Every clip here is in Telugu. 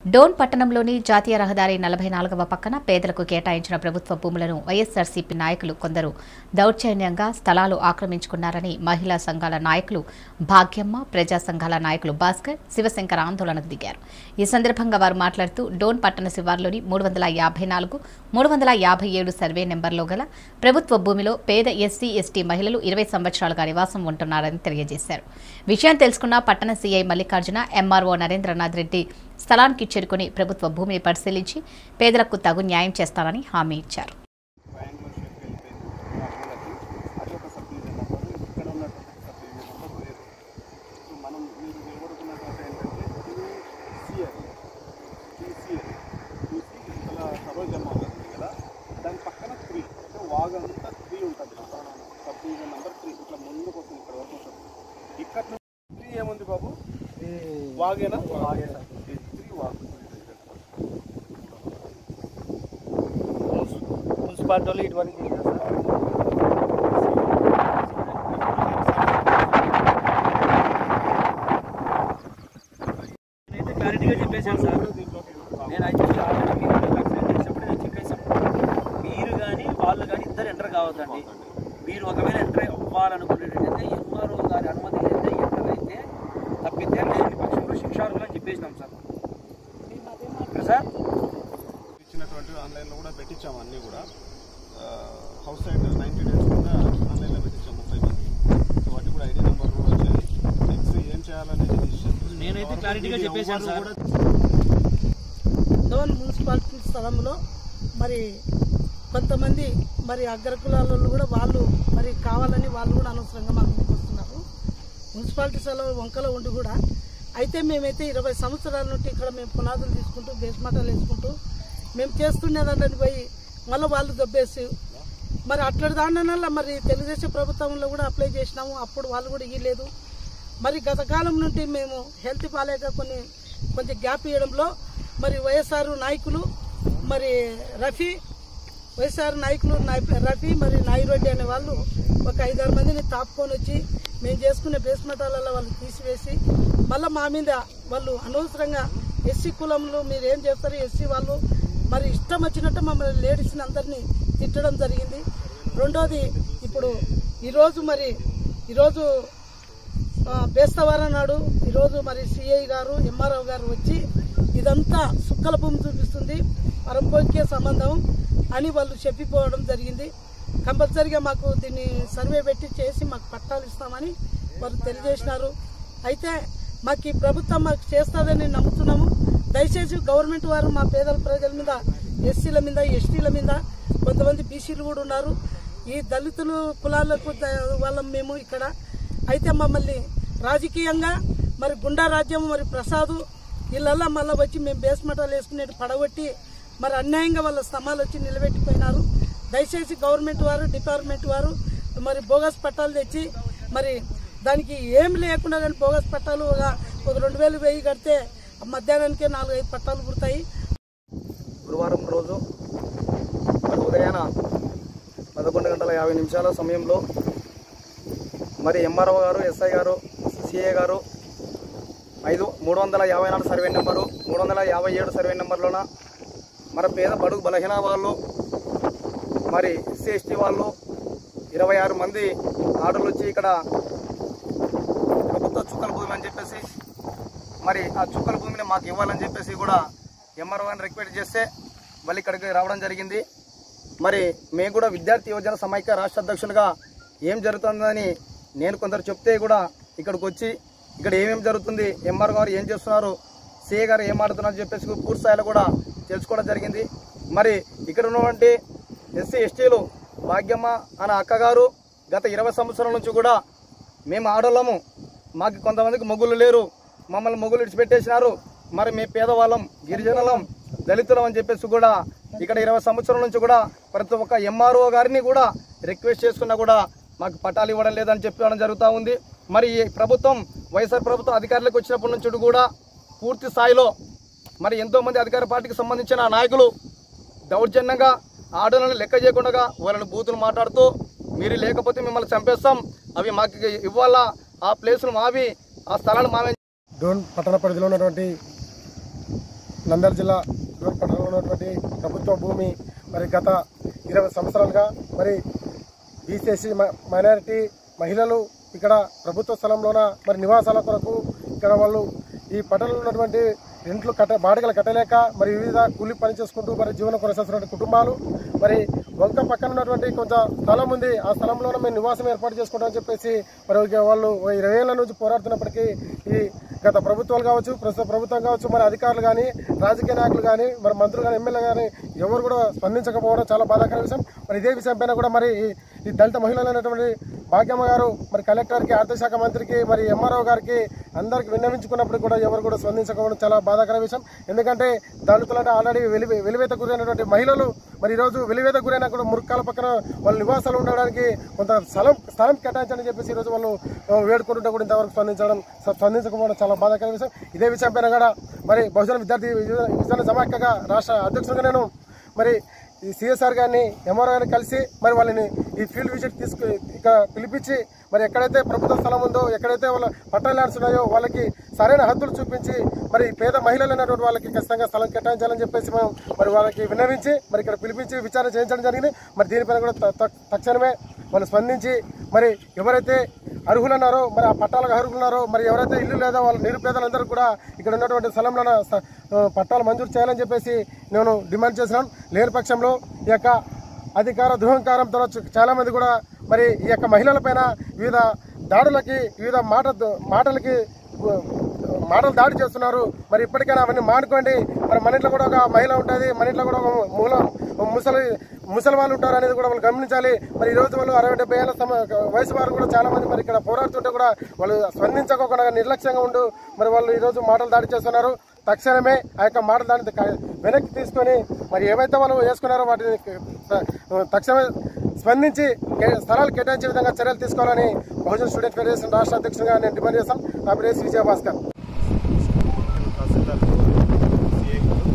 డోన్ పట్టణంలోని జాతీయ రహదారి నలభై నాలుగవ పక్కన పేదలకు కేటాయించిన ప్రభుత్వ భూములను వైఎస్సార్సీపీ నాయకులు కొందరు దౌర్జన్యంగా స్థలాలు ఆక్రమించుకున్నారని మహిళా సంఘాల నాయకులు భాగ్యమ్మ ప్రజా సంఘాల నాయకులు భాస్కర్ శివశంకర్ ఆందోళనకు దిగారు ఈ సందర్భంగా వారు మాట్లాడుతూ డోన్ పట్టణ శివార్లోని మూడు వందల యాభై నాలుగు మూడు వందల యాభై ఏడు సర్వే నెంబర్లో గల ప్రభుత్వ భూమిలో పేద ఎస్సీ ఎస్టీ మహిళలు ఇరవై సంవత్సరాలుగా నివాసం ఉంటున్నారని తెలియజేశారు విషయం తెలుసుకున్న పట్టణ సీఐ మల్లికార్జున ఎంఆర్ఓ నరేంద్రనాథ్ రెడ్డి స్థలానికి చేరుకుని ప్రభుత్వ భూమిని పరిశీలించి పేదలకు తగు న్యాయం చేస్తారని హామీ ఇచ్చారు ట్రయాంగులర్ షేప్కి వెళ్ళిపోయింది ఆ మూలకి అది ఒక సబ్ డివిజన్ నెంబర్ ఇక్కడ ఉన్నటువంటి సబ్ డివిజన్ నెంబర్ వేరు సో మనం మీరు నిలబడుతున్న చోట ఏంటంటే టీసీఎల్ టీసీఎల్ టీసీ ఇట్లా సరోజమ్మ ఉంది కదా దాని పక్కన త్రీ అంటే వాగంతా త్రీ ఉంటుంది సబ్ డివిజన్ నెంబర్ త్రీ ఇట్లా ముందుకు వస్తుంది ఇక్కడ వరకు వస్తుంది ఇక్కడ నుంచి త్రీ ఏముంది బాబు వాగేనా వాగే త్రీ వాగు మున్సిపాలిటీ వాళ్ళు ఇటువరకు చేశారు సార్ నేనైతే క్లారిటీగా చెప్పేశాను సార్ నేను అయితే ఆల్రెడీ మీరు ఎక్స్ప్లెయిన్ చేసినప్పుడు నేను చెప్పేశాను మీరు కానీ వాళ్ళు కానీ ఇద్దరు ఎంటర్ కావద్దండి మీరు ఒకవేళ ఎంటర్ అవ్వాలనుకునేటట్టయితే ఎంఆర్ఓ గారి అనుమతి లేదే ఎంటర్ అయితే తప్పితే లేని పక్షంలో శిక్షార్హులు అని చెప్పేసినాం సార్ ఇక్కడ సార్ ఇచ్చినటువంటి ఆన్లైన్లో కూడా పెట్టించాము అన్నీ కూడా ఆ, హౌస్ సైడ్ నైంటీ డేస్ కింద ఆన్లైన్లో పెట్టించాము ముప్పై మంది సో వాటి కూడా ఐడి నెంబర్ కూడా వచ్చాయి నెక్స్ట్ ఏం చేయాలనేది decision. నేనైతే క్లారిటీగా ఇది చెప్పేశాను ఎవరు సార్ కూడా డోన్ మున్సిపాలిటీ స్థలంలో మరి కొంతమంది మరి అగ్రకులాల కూడా వాళ్ళు మరి కావాలని వాళ్ళు కూడా అనవసరంగా మన ముందుకు వస్తున్నారు మున్సిపాలిటీ స్థలం వంకలో ఉండి కూడా అయితే మేమైతే ఇరవై సంవత్సరాల నుండి ఇక్కడ మేము పునాదులు తీసుకుంటూ బేస్మటాలు వేసుకుంటూ మేము చేస్తుండేదాన్ని పోయి మళ్ళీ వాళ్ళు దొబ్బేసి మరి అట్లటి దాంట్లో మరి తెలుగుదేశం ప్రభుత్వంలో కూడా అప్లై చేసినాము అప్పుడు వాళ్ళు కూడా ఇవ్వలేదు మరి గత కాలం నుండి మేము హెల్త్ బాలేక కొన్ని కొంచెం గ్యాప్ ఇవ్వడంలో మరి వైఎస్ఆర్ నాయకులు మరి రఫీ వైఎస్ఆర్ నాయకులు నాయ- రఫీ మరి నాయిరెడ్డి అనే వాళ్ళు ఒక ఐదారు మందిని తాపుకొని వచ్చి మేము చేసుకునే బేస్మెంటాలలో వాళ్ళు తీసివేసి మళ్ళీ మా మీద వాళ్ళు అనవసరంగా ఎస్సీ కులంలో మీరు ఏం చేస్తారు ఎస్సీ వాళ్ళు మరి ఇష్టం వచ్చినట్టు మమ్మల్ని లేడీస్ని అందరినీ తిట్టడం జరిగింది రెండోది ఇప్పుడు ఈరోజు మరి ఈరోజు ఆ, బేస్తవారం నాడు ఈరోజు మరి సిఐ గారు ఎంఆర్ఓ గారు వచ్చి ఇదంతా సుక్కల భూమి చూపిస్తుంది పరంపోక్య సంబంధం అని వాళ్ళు చెప్పిపోవడం జరిగింది కంపల్సరిగా మాకు దీన్ని సర్వే పెట్టి చేసి మాకు పట్టాలు ఇస్తామని వారు తెలియజేసినారు అయితే మాకు ఈ ప్రభుత్వం మాకు చేస్తుందని నమ్ముతున్నాము దయచేసి గవర్నమెంట్ వారు మా పేదల ప్రజల మీద ఎస్సీల మీద ఎస్టీల మీద కొంతమంది బీసీలు కూడా ఉన్నారు ఈ దళితులు కులాలకు ద- వాళ్ళం మేము ఇక్కడ అయితే మమ్మల్ని రాజకీయంగా మరి గుండా రాజ్యం మరి ప్రసాద్ వీళ్ళల్లా మళ్ళీ వచ్చి మేము బేస్మటాలు వేసుకునేది పడగొట్టి మరి అన్యాయంగా వాళ్ళ స్తంభాలు వచ్చి నిలబెట్టిపోయినారు దయచేసి గవర్నమెంట్ వారు డిపార్ట్మెంట్ వారు మరి బోగస్ పట్టాలు తెచ్చి మరి దానికి ఏం లేకుండా కానీ బోగస్ పట్టాలు ఒక ఒక రెండు వేలు వెయ్యి కడితే మధ్యాహ్నానికే నాలుగు ఐదు పట్టాలు పుడతాయి గురువారం రోజు మరి ఉదయాన పదకొండు గంటల యాభై నిమిషాల సమయంలో మరి ఎంఆర్ఓ గారు ఎస్ఐ గారు సిఏ గారు ఐదు మూడు వందల యాభై నాలుగు సర్వే నెంబరు మూడు వందల యాభై ఏడు సర్వే నెంబర్లోన మరి పేద బడుగు బలహీన వాళ్ళు మరి ఎస్సీ ఎస్టీ వాళ్ళు ఇరవై ఆరు మంది ఆర్డర్లు వచ్చి ఇక్కడ ప్రభుత్వ చుక్కల భూమి అని చెప్పేసి మరి ఆ చుక్కల భూమిని మాకు ఇవ్వాలని చెప్పేసి కూడా ఎంఆర్ఓ గారిని రిక్వెస్ట్ చేస్తే వాళ్ళు ఇక్కడికి రావడం జరిగింది మరి మేము కూడా విద్యార్థి యువజన సమైక్య రాష్ట్ర అధ్యక్షులుగా ఏం జరుగుతుందని నేను కొందరు చెప్తే కూడా ఇక్కడికి వచ్చి ఇక్కడ ఏమేమి జరుగుతుంది ఎంఆర్ గారు ఏం చేస్తున్నారు సిఏ గారు ఏం ఆడుతున్నారు అని చెప్పేసి పూర్తి స్థాయిలో కూడా తెలుసుకోవడం జరిగింది మరి ఇక్కడ ఉన్నటువంటి ఎస్సీ ఎస్టీలు భాగ్యమ్మ అన్న అక్కగారు గత ఇరవై సంవత్సరాల నుంచి కూడా మేము ఆడోళ్ళము మాకు కొంతమందికి మొగ్గులు లేరు మమ్మల్ని మొగ్గులు విడిచిపెట్టేసినారు మరి మేము పేదవాళ్ళం గిరిజనులం దళితులం అని చెప్పేసి కూడా ఇక్కడ ఇరవై సంవత్సరాల నుంచి కూడా ప్రతి ఒక్క ఎంఆర్ఓ గారిని కూడా రిక్వెస్ట్ చేసుకున్నా కూడా మాకు పట్టాలు ఇవ్వడం లేదని చెప్పడం జరుగుతూ ఉంది మరి ఈ ప్రభుత్వం వైఎస్ఆర్ ప్రభుత్వం అధికారులకు వచ్చినప్పటి నుంచి కూడా పూర్తి స్థాయిలో మరి ఎంతో మంది అధికార పార్టీకి సంబంధించిన నాయకులు దౌర్జన్యంగా ఆర్డర్లను లెక్క చేయకుండా వాళ్ళని బూతులు మాట్లాడుతూ మీరు లేకపోతే మిమ్మల్ని చంపేస్తాం అవి మాకు ఇవ్వాలా ఆ ప్లేసులు మావి ఆ స్థలాలు మావే డోన్ పట్టణ పరిధిలో ఉన్నటువంటి నంద్యాల జిల్లా దూర్ పట్టణంలో ఉన్నటువంటి ప్రభుత్వ భూమి మరి గత ఇరవై సంవత్సరాలుగా మరి బీసీఎస్సీ మైనారిటీ మహిళలు ఇక్కడ ప్రభుత్వ స్థలంలోన మరి నివాసాల కొరకు ఇక్కడ వాళ్ళు ఈ పట్టణంలో ఉన్నటువంటి రెంట్లు కట్ట బాడిగలు కట్టలేక మరి వివిధ కూలి పని చేసుకుంటూ మరి జీవనం కొనసాగుతున్న కుటుంబాలు మరి వంక పక్కన ఉన్నటువంటి కొంత స్థలం ఉంది ఆ స్థలంలోనే మేము నివాసం ఏర్పాటు చేసుకుంటామని చెప్పేసి మరి ఇక వాళ్ళు ఓ ఇరవై ఏళ్ల నుంచి పోరాడుతున్నప్పటికీ ఈ గత ప్రభుత్వాలు కావచ్చు ప్రస్తుత ప్రభుత్వం కావచ్చు మరి అధికారులు కానీ రాజకీయ నాయకులు కానీ మరి మంత్రులు కానీ ఎమ్మెల్యే కానీ ఎవరు కూడా స్పందించకపోవడం చాలా బాధాకర విషయం మరి ఇదే విషయం పైన కూడా మరి ఈ- ఈ దళిత మహిళలైనటువంటి భాగ్యమ్మ గారు మరి కలెక్టర్కి ఆర్థిక శాఖ మంత్రికి మరి ఎంఆర్ఓ గారికి అందరికి విన్నవించుకున్నప్పుడు కూడా ఎవరు కూడా స్పందించకపోవడం చాలా బాధాకర విషయం ఎందుకంటే దళితులంటే ఆల్రెడీ వెలి వెలివేత గురైనటువంటి మహిళలు మరి ఈరోజు వెలివేత గురైన కూడా మురుక్కాల పక్కన వాళ్ళ నివాసాలు ఉండడానికి కొంత స్థలం స్థలం కేటాయించని చెప్పేసి ఈరోజు వాళ్ళు ఆ, వేడుకుంటుంటే కూడా ఇంతవరకు స్పందించడం స్పందించకపోవడం చాలా బాధాకర విషయం ఇదే విషయం పైన కూడా మరి బహుజన విద్యార్థి విజయ సమాఖ్యగా రాష్ట్ర అధ్యక్షుడిగా నేను మరి ఈ సిఎస్ఆర్ గారిని ఎంఆర్ఓ గారిని కలిసి మరి వాళ్ళని ఈ ఫీల్డ్ విజిట్ తీసుకు ఇక్కడ పిలిపించి మరి ఎక్కడైతే ప్రభుత్వ స్థలం ఉందో ఎక్కడైతే వాళ్ళ పట్టణ ల్యాండ్స్ ఉన్నాయో వాళ్ళకి సరైన హద్దులు చూపించి మరి పేద మహిళలు అయినటువంటి వాళ్ళకి ఖచ్చితంగా స్థలం కేటాయించాలని చెప్పేసి మనం మరి వాళ్ళకి విన్నవించి మరి ఇక్కడ పిలిపించి విచారణ చేయించడం జరిగింది మరి దీనిపైన కూడా త- త- తక్షణమే వాళ్ళు స్పందించి మరి ఎవరైతే అర్హులున్నారో మరి ఆ పట్టాలకు అర్హులున్నారో మరి ఎవరైతే ఇల్లు లేదా వాళ్ళ నిరుపేదలందరూ కూడా ఇక్కడ ఉన్నటువంటి స్థలంలో స- ఆ, పట్టాలు మంజూరు చేయాలని చెప్పేసి నేను డిమాండ్ చేసినాను లేని పక్షంలో ఈ యొక్క అధికార దురహంకారంతో చాలా మంది కూడా మరి ఈ యొక్క మహిళలపైన వివిధ దాడులకి వివిధ మాట మాటలకి ఉ, మాటలు దాడి చేస్తున్నారు మరి ఇప్పటికైనా అవన్నీ మానుకోండి మరి మన ఇంట్లో కూడా ఒక మహిళ ఉంటుంది మన ఇంట్లో కూడా ఒక మూల ముసలి ముసలి వాళ్ళు ఉంటారు అనేది కూడా వాళ్ళు గమనించాలి మరి ఈ రోజు వాళ్ళు అరవై డెబ్బై ఏళ్ళ సమ వయసు వారు కూడా చాలా మంది మరి ఇక్కడ పోరాడుతుంటే కూడా వాళ్ళు స్పందించకుండా నిర్లక్ష్యంగా ఉండు మరి వాళ్ళు ఈ రోజు మాటలు దాడి చేస్తున్నారు తక్షణమే ఆ యొక్క మాటలు దాన్ని క- వెనక్కి తీసుకొని మరి ఏవైతే వాళ్ళు వేసుకున్నారో వాటిని త- తక్షణమే స్పందించి కే- స్థలాలు కేటాయించే విధంగా చర్యలు తీసుకోవాలని బహుజన్ స్టూడెంట్ ఫెడరేషన్ రాష్ట్ర అధ్యక్షుడిగా నేను డిమాండ్ చేస్తాను నా పేరు ఎస్ విజయభాస్కర్ తహసీల్దార్ సిఐ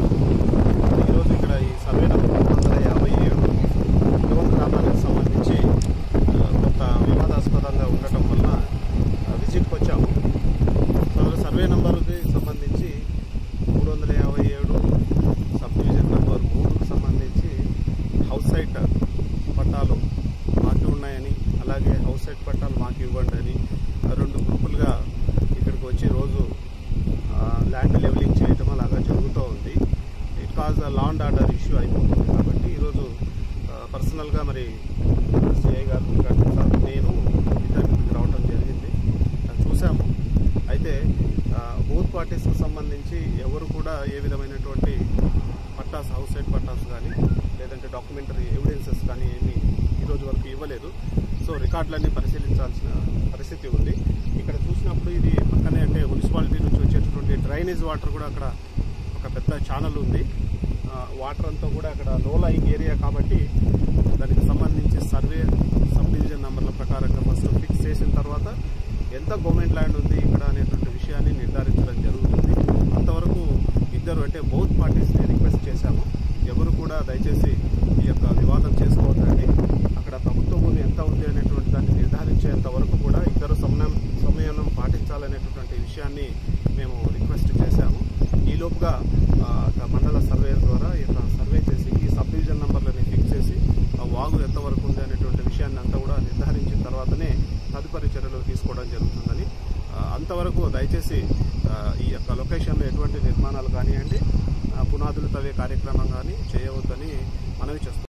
ఈరోజు ఇక్కడ ఈ సర్వే నెంబర్ మూడు వందల యాభై ఏడు యువన్ గ్రామానికి సంబంధించి ఆ, కొంత వివాదాస్పదంగా ఉండటం వలన ఆ, విజిట్కి వచ్చాము సో సర్వే నెంబర్కి సంబంధించి మూడు వందల యాభై ఏడు సబ్ డివిజన్ నెంబర్ మూడుకు సంబంధించి హౌస్ సైట్ పట్టాలు మాకు ఉన్నాయని అలాగే హౌస్ సైట్ పట్టాలు మాకు ఇవ్వండి అని ఆ, రెండు గ్రూపులుగా ఇక్కడికి వచ్చి రోజు ల్యాండ్ లెవెలింగ్ చేయటం అలాగా జరుగుతూ ఉంది it cause law and order issue అయిపోతుంది కాబట్టి ఈరోజు పర్సనల్గా మరి సిఐ గారు రికార్డు సార్ నేను ఇద్దరు ఇక్కడికి రావడం జరిగింది అది చూసాము అయితే బూత్ పార్టీస్కి సంబంధించి ఎవరు కూడా ఏ విధమైనటువంటి పట్టాస్ హౌస్ సైడ్ పట్టాస్ కానీ లేదంటే డాక్యుమెంటరీ ఎవిడెన్సెస్ కానీ ఏమీ ఈరోజు వరకు ఇవ్వలేదు సో రికార్డులన్నీ పరిశీలించాల్సిన పరిస్థితి ఉంది ఇక్కడ చూసినప్పుడు ఇది పక్కనే అంటే మున్సిపాలిటీ నుంచి వచ్చేటటువంటి డ్రైనేజ్ వాటర్ కూడా అక్కడ ఒక పెద్ద ఛానల్ ఉంది ఆ, వాటర్ అంతా కూడా అక్కడ లో లయింగ్ ఏరియా కాబట్టి దానికి సంబంధించి సర్వే సబ్ డివిజన్ నంబర్ల ప్రకారంగా ఫస్ట్ ఫిక్స్ చేసిన తర్వాత ఎంత గవర్నమెంట్ ల్యాండ్ ఉంది ఇక్కడ అనేటువంటి విషయాన్ని నిర్ధారించడం జరుగుతుంది అంతవరకు ఇద్దరు అంటే బౌత్ పార్టీస్ని రిక్వెస్ట్ చేశాము ఎవరు కూడా దయచేసి ఈ యొక్క వివాదం చేసుకోవద్దండి అక్కడ ప్రభుత్వ భూమి ఎంత ఉంది అనేటువంటి దాన్ని నిర్ధారించేంత వరకు కూడా ఇద్దరు సమయం సమయం పాటించాలనేటటువంటి విషయాన్ని మేము రిక్వెస్ట్ చేశాము ఈలోపుగా ఆ, ఒక మండల సర్వే ద్వారా ఈ యొక్క సర్వే చేసి ఈ సబ్ డివిజన్ నంబర్లని ఫిక్స్ చేసి ఆ వాగు ఎంతవరకు ఉంది అనేటువంటి విషయాన్ని అంతా కూడా నిర్ధారించిన తర్వాతనే తదుపరి చర్యలు తీసుకోవడం జరుగుతుందని ఆ, అంతవరకు దయచేసి ఆ, ఈ యొక్క లొకేషన్లో ఎటువంటి నిర్మాణాలు కానివ్వండి ఆ, పునాదులు తవ్వే కార్యక్రమం కానీ చేయవద్దని మనవి చేస్తున్నాం